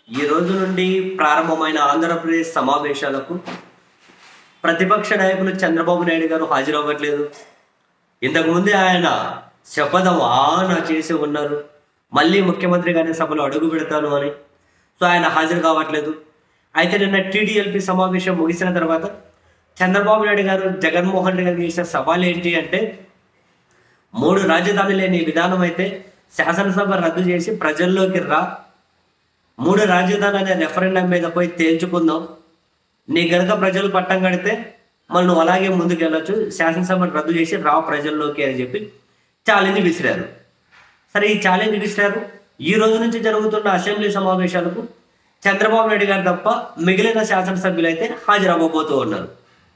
ఈ రోజు నుండి ప్రారంభమైన ఆంధ్రప్రదేశ్ సమావేశాలకు ప్రతిపక్ష నాయకులు చంద్రబాబు నాయుడు గారు హాజరవ్వట్లేదు ఇంతకుముందే ఆయన శపథం ఆన చేసి ఉన్నారు మళ్ళీ ముఖ్యమంత్రి గారి సభలో అడుగు పెడతాను అని సో ఆయన హాజరు కావట్లేదు అయితే నిన్న టీడీఎల్పీ సమావేశం ముగిసిన తర్వాత చంద్రబాబు నాయుడు గారు జగన్మోహన్ రెడ్డి గారికి చేసిన సవాల్ ఏంటి అంటే మూడు రాజధాని లేని విధానం అయితే శాసనసభ రద్దు చేసి ప్రజల్లోకి రా మూడు రాజధాని అనే రెఫరెండం మీద పోయి తేల్చుకుందాం నీ గనక ప్రజలు పట్టం కడితే మళ్ళీ నువ్వు అలాగే ముందుకెళ్ళొచ్చు శాసనసభ రద్దు చేసి రా ప్రజల్లోకి అని చెప్పి ఛాలెంజ్ విసిరారు సరే ఈ ఛాలెంజ్ విసిరారు ఈ రోజు నుంచి జరుగుతున్న అసెంబ్లీ సమావేశాలకు చంద్రబాబు నాయుడు గారు తప్ప మిగిలిన శాసనసభ్యులు అయితే హాజరవ్వబోతూ ఉన్నారు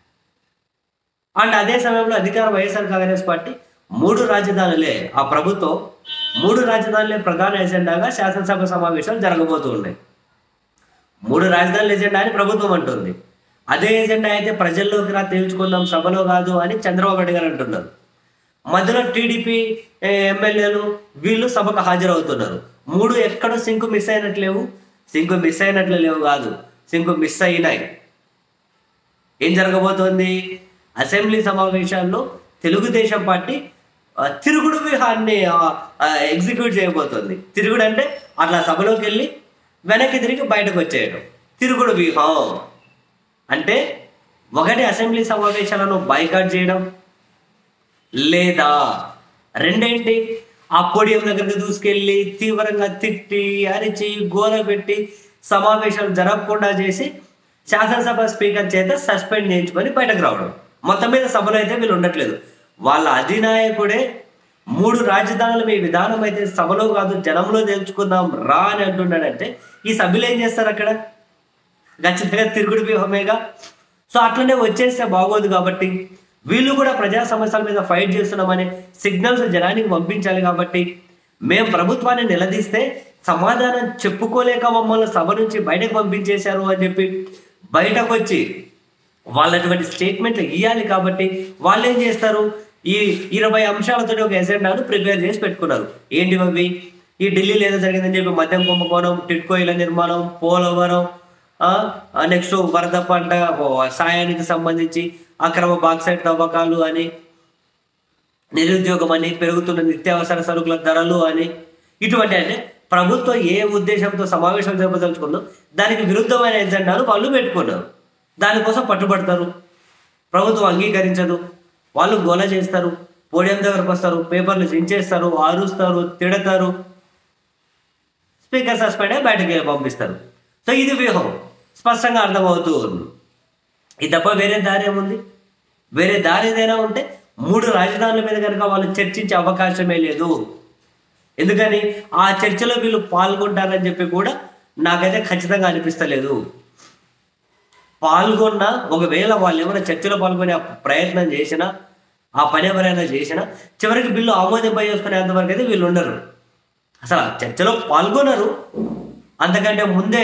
అండ్ అదే సమయంలో అధికార వైఎస్ఆర్ కాంగ్రెస్ పార్టీ మూడు రాజధానులే ఆ ప్రభుత్వం మూడు రాజధానులే ప్రధాన ఎజెండాగా శాసనసభ సమావేశాలు జరగబోతూ ఉన్నాయి మూడు రాజధానుల ఎజెండా అని ప్రభుత్వం అంటుంది అదే ఎజెండా అయితే ప్రజల్లోకి రా తేల్చుకుందాం సభలో కాదు అని చంద్రబాబు నాయుడు గారు అంటున్నారు మధ్యలో టీడీపీ ఎమ్మెల్యేలు వీళ్ళు సభకు హాజరవుతున్నారు మూడు ఎక్కడ సింకు మిస్ అయినట్లేవు సింకు మిస్ అయినట్లు లేవు కాదు సింకు మిస్ అయినాయి ఏం జరగబోతోంది అసెంబ్లీ సమావేశాల్లో తెలుగుదేశం పార్టీ ఆ, తిరుగుడు వ్యూహాన్ని ఎగ్జిక్యూట్ చేయబోతోంది తిరుగుడు అంటే అట్లా సభలోకి వెళ్ళి వెనక్కి తిరిగి బయటకు వచ్చేయడం తిరుగుడు వ్యూహం అంటే ఒకటి అసెంబ్లీ సమావేశాలను బైకాట్ చేయడం లేదా రెండేంటి ఆ పోడియం దగ్గరికి దూసుకెళ్ళి తీవ్రంగా తిట్టి అరిచి గోల పెట్టి సమావేశాలు జరగకుండా చేసి శాసనసభ స్పీకర్ చేత సస్పెండ్ చేయించుకొని బయటకు రావడం మొత్తం మీద సభలో అయితే వీళ్ళు ఉండట్లేదు వాళ్ళ అధినాయకుడే మూడు రాజధానులు మీ విధానం అయితే సభలో కాదు జనంలో తెలుసుకుందాం రా అని అంటున్నాడంటే ఈ సభ్యులు ఏం చేస్తారు అక్కడ ఖచ్చితంగా తిరుగుడు వ్యూహమేగా సో అట్లనే వచ్చేస్తే బాగోదు కాబట్టి వీళ్ళు కూడా ప్రజా సమస్యల మీద ఫైట్ చేస్తున్నామని సిగ్నల్స్ జనానికి పంపించాలి కాబట్టి మేం ప్రభుత్వాన్ని నిలదీస్తే సమాధానం చెప్పుకోలేక మమ్మల్ని సభ నుంచి బయటకు పంపించేశారు అని చెప్పి బయటకు వచ్చి వాళ్ళటువంటి స్టేట్మెంట్లు ఇవ్వాలి కాబట్టి వాళ్ళు ఏం చేస్తారు ఈ ఇరవై అంశాలతో ఒక ఎజెండాను ప్రిపేర్ చేసి పెట్టుకున్నారు ఏంటి అవి ఈ ఢిల్లీలో ఏదో జరిగిందని చెప్పి మద్యం కుంభకోణం టిట్కో ఇళ్ల నిర్మాణం పోలవరం నెక్స్ట్ వరద పంట సాయానికి సంబంధించి అక్రమ బాక్సైట్ తవ్వకాలు అని నిరుద్యోగం అని పెరుగుతున్న నిత్యావసర సరుకుల ధరలు అని ఇటువంటి అంటే ప్రభుత్వం ఏ ఉద్దేశంతో సమావేశం జరపదలుచుకుందో దానికి విరుద్ధమైన ఎజెండాను వాళ్ళు పెట్టుకున్నారు దానికోసం పట్టుబడతారు ప్రభుత్వం అంగీకరించదు వాళ్ళు గోల చేస్తారు పోడియం దగ్గరకు వస్తారు పేపర్లు చించేస్తారు ఆరుస్తారు తిడతారు స్పీకర్ సస్పెండ్ అయ్యి బయటకి పంపిస్తారు సో ఇది వ్యూహం స్పష్టంగా అర్థమవుతూ ఉంది ఇది తప్ప వేరే దారి ఏముంది వేరే దారి ఏదైనా ఉంటే మూడు రాజధానుల మీద కనుక వాళ్ళు చర్చించే అవకాశమే లేదు ఎందుకని ఆ చర్చలో వీళ్ళు పాల్గొంటారని చెప్పి కూడా నాకైతే ఖచ్చితంగా అనిపిస్తలేదు పాల్గొన్న ఒకవేళ వాళ్ళు ఏమైనా చర్చలో పాల్గొనే ప్రయత్నం చేసినా ఆ పని ఎవరైనా చేసినా చివరికి బిల్లు ఆమోదింప చేసుకునేంతవరకు అయితే వీళ్ళు ఉండరు అసలు ఆ చర్చలో పాల్గొనరు అంతకంటే ముందే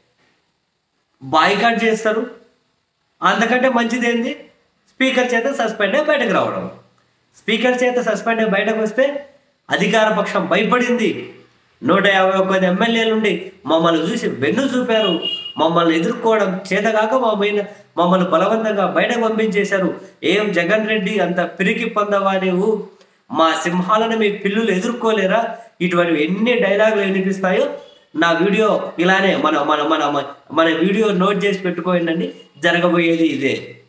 బాయ్కాట్ చేస్తారు అంతకంటే మంచిది ఏంది స్పీకర్ చేత సస్పెండ్ అయ్యి బయటకు రావడం స్పీకర్ చేత సస్పెండ్ అయ్యి బయటకు వస్తే అధికార పక్షం భయపడింది నూట యాభై ఒక్క ఎమ్మెల్యేల నుండి మమ్మల్ని చూసి వెన్ను చూపారు మమ్మల్ని ఎదుర్కోవడం చేతగాక మా పైన మమ్మల్ని బలవంతంగా బయటకు పంపించేశారు ఏం జగన్ రెడ్డి అంత పిరికి పొందవా నీవు మా సింహాలను మీ పిల్లులు ఎదుర్కోలేరా ఇటువంటి ఎన్ని డైలాగులు వినిపిస్తాయో నా వీడియో ఇలానే మన మన మన మన వీడియో నోట్ చేసి పెట్టుకోండి జరగబోయేది ఇదే